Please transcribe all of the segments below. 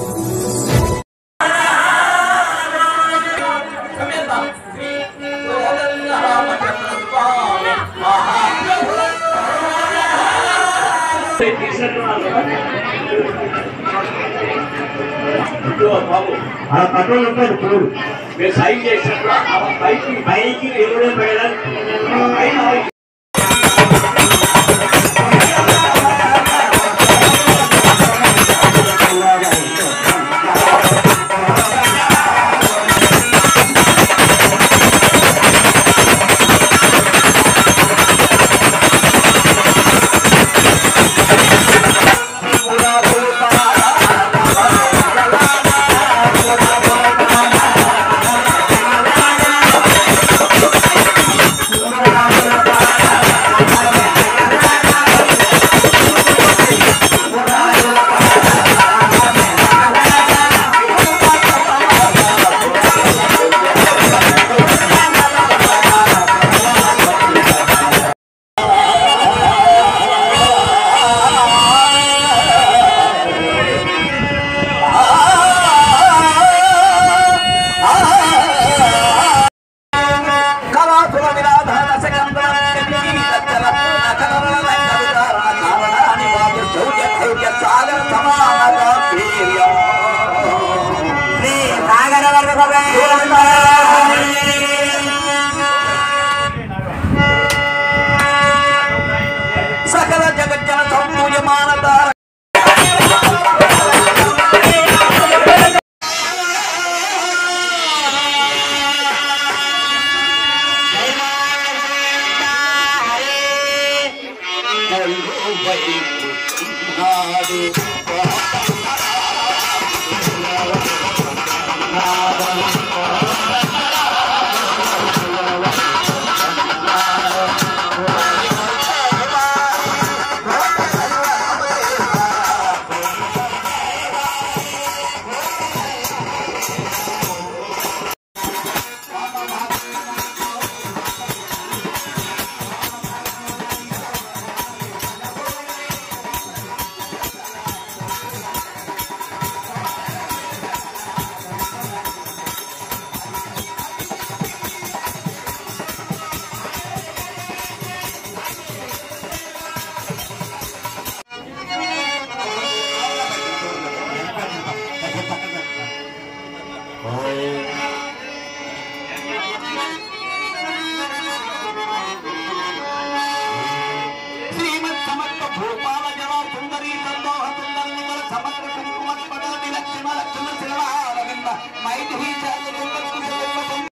బాబు ఆ పట్టణంలో ఉంటాడు చూడు మీరు సైన్ చేసినప్పుడు ఆ పైకి పైకి దేవుడే పైన పైన కళాసుర విరాధాన శకంధర కచ్చల కలవల కవితార కారణాని వాద్య శౌర్య ధైర్య సాగర సమాన వీర్య శ్రీ సాగర సకల జగజ్జన సంపూయమానతార శ్రీమత్ సమర్థ భూపాల జల సుందరీ సందోహ సుందర నిమల సమగ్ర కుంకుమ పట విలక్షణ లక్షణ శిరవారవింద మైథిలీ జాత దుర్గ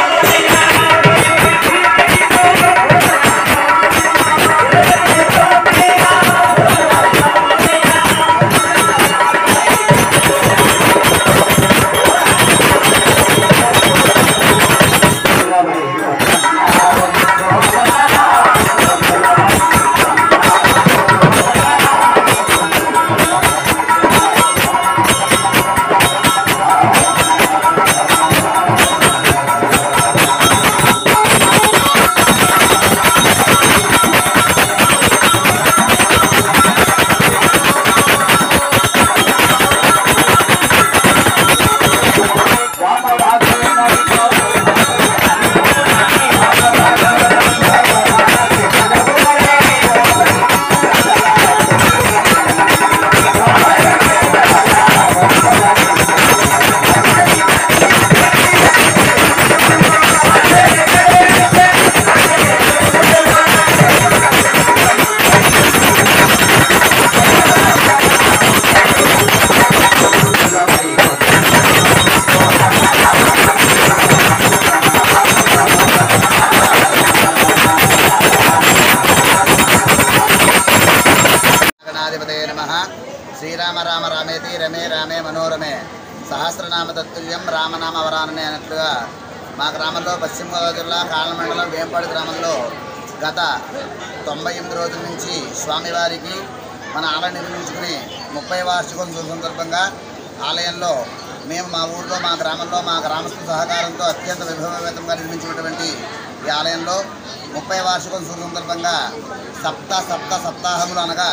గణాధిపతే నమ శ్రీరామ రామ రామేతి రమే రామే మనోరమే సహస్రనామ తత్తుల్యం రామనామ వరాననే అన్నట్లుగా మా గ్రామంలో పశ్చిమ గోదావరి జిల్లా కాళ్ళమండలం వేంపాడు గ్రామంలో గత తొంభై ఎనిమిది రోజుల నుంచి స్వామివారికి మన ఆలయం నిర్మించుకుని ముప్పై వార్షికోత్సవం సందర్భంగా ఆలయంలో మేము మా ఊర్లో మా గ్రామంలో మా గ్రామస్తుల సహకారంతో అత్యంత వైభవవేతంగా నిర్మించినటువంటి ఈ ఆలయంలో ముప్పై వార్షికోత్సవం సందర్భంగా సప్త సప్త సప్తాహములు అనగా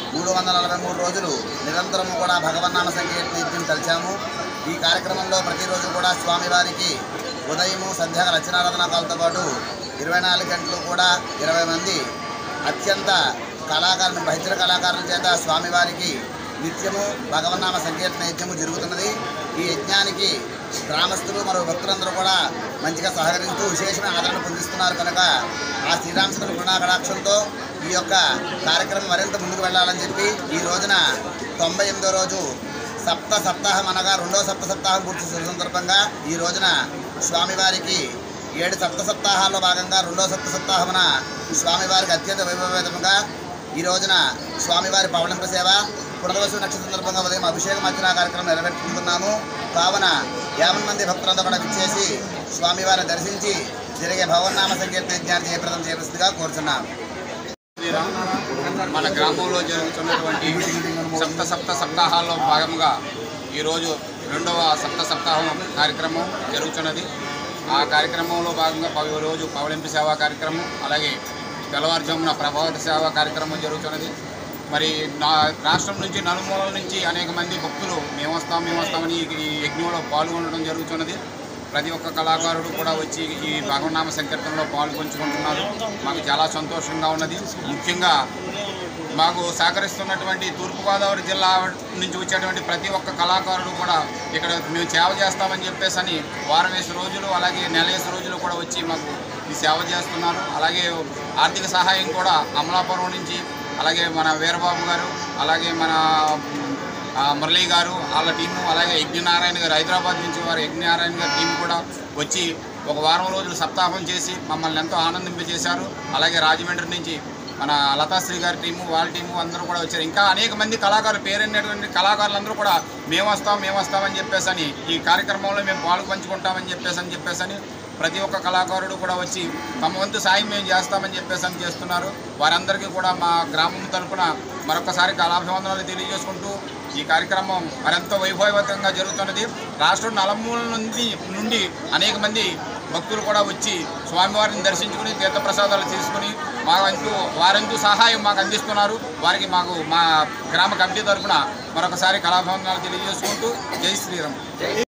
మూడు వందల నలభై మూడు రోజులు నిరంతరము కూడా భగవన్నామ సంకీర్తనం కలిచాము ఈ కార్యక్రమంలో ప్రతిరోజు కూడా స్వామివారికి ఉదయము సంధ్యాగ రచనారాధన కాలతో పాటు ఇరవై నాలుగు గంటలు కూడా ఇరవై మంది అత్యంత కళాకారులు భజన కళాకారుల చేత స్వామివారికి నిత్యము భగవన్నామ సంకీర్తన యజ్ఞము జరుగుతున్నది ఈ యజ్ఞానికి గ్రామస్తులు మరియు భక్తులందరూ కూడా మంచిగా సహకరిస్తూ విశేషమైన ఆదరణ పొందిస్తున్నారు కనుక ఆ శ్రీరామచంద్ర కరుణాకటాక్షంతో ఈ యొక్క కార్యక్రమం మరింత ముందుకు వెళ్ళాలని చెప్పి ఈ రోజున తొంభై ఎనిమిదో రోజు సప్త సప్తాహం అనగా రెండో సప్త సప్తాహం పూర్తి చేసిన సందర్భంగా ఈ రోజున స్వామివారికి ఏడు సప్త సప్తాహాల్లో భాగంగా రెండో సప్త సప్తాహమున స్వామివారికి అత్యంత వైభవేతంగా ఈ రోజున స్వామివారి పవళింప సేవ పునర్వసు నక్షత్ర సందర్భంగా ఉదయం అభిషేకం అర్చన కార్యక్రమం నెరవేర్చుకుంటున్నాము కావున యాభై మంది భక్తులంతా కూడా విచ్చేసి స్వామివారిని దర్శించి జరిగే భగవన్నామ సంకీర్తన యజ్ఞాన్ని జయప్రదం చేయవలసిందిగా కోరుచున్నాం శ్రీరామ్ మన గ్రామంలో జరుగుతున్నటువంటి సప్త సప్త సప్తాహాల్లో భాగంగా ఈరోజు రెండవ సప్త సప్తాహం కార్యక్రమం జరుగుతున్నది ఆ కార్యక్రమంలో భాగంగా పవి రోజు పవళింపు సేవా కార్యక్రమం అలాగే తెల్లవారుజామున ప్రభావిత సేవా కార్యక్రమం జరుగుతున్నది మరి నా రాష్ట్రం నుంచి నలుమూలల నుంచి అనేక మంది భక్తులు మేము వస్తాం మేము వస్తామని ఈ- ఈ యజ్ఞంలో పాల్గొనడం జరుగుతున్నది ప్రతి ఒక్క కళాకారుడు కూడా వచ్చి ఈ భగవనామ సంకీర్తనలో పాల్గొంచుకుంటున్నారు మాకు చాలా సంతోషంగా ఉన్నది ముఖ్యంగా మాకు సహకరిస్తున్నటువంటి తూర్పుగోదావరి జిల్లా నుంచి వచ్చేటువంటి ప్రతి ఒక్క కళాకారుడు కూడా ఇక్కడ మేము సేవ చేస్తామని చెప్పేసి అని వారం వేసి రోజులు అలాగే నెల వేసి రోజులు కూడా వచ్చి మాకు ఈ సేవ చేస్తున్నారు అలాగే ఆర్థిక సహాయం కూడా అమలాపురం నుంచి అలాగే మన వీరబాబు గారు అలాగే మన ఆ, మురళీ గారు వాళ్ళ టీము అలాగే యజ్ఞనారాయణ గారు హైదరాబాద్ నుంచి వారు యజ్ఞనారాయణ గారి టీం కూడా వచ్చి ఒక వారం రోజులు సప్తాహం చేసి మమ్మల్ని ఎంతో ఆనందింపజేశారు అలాగే రాజమండ్రి నుంచి మన లతాశ్రీ గారి టీము వాళ్ళ టీము అందరూ కూడా వచ్చారు ఇంకా అనేక మంది కళాకారులు పేరైనటువంటి కళాకారులందరూ కూడా మేము వస్తాం మేము వస్తామని చెప్పేసి అని ఈ కార్యక్రమంలో మేము పాలు పంచుకుంటామని చెప్పేసి అని చెప్పేసి అని ప్రతి ఒక్క కళాకారుడు కూడా వచ్చి తమ వంతు సాయం మేము చేస్తామని చెప్పేసి అని చేస్తున్నారు వారందరికీ కూడా మా గ్రామం తరపున మరొకసారి కళాభివందనాలు తెలియజేసుకుంటూ ఈ కార్యక్రమం మరింత వైభవతంగా జరుగుతున్నది రాష్ట్రం నలుమూల నుండి నుండి అనేక మంది భక్తులు కూడా వచ్చి స్వామివారిని దర్శించుకుని తీర్థప్రసాదాలు తీసుకుని మా వంతు వారంతు సహాయం మాకు అందిస్తున్నారు వారికి మాకు మా గ్రామ కమిటీ తరపున మరొకసారి కళాభివందనాలు తెలియజేసుకుంటూ జై శ్రీరామ్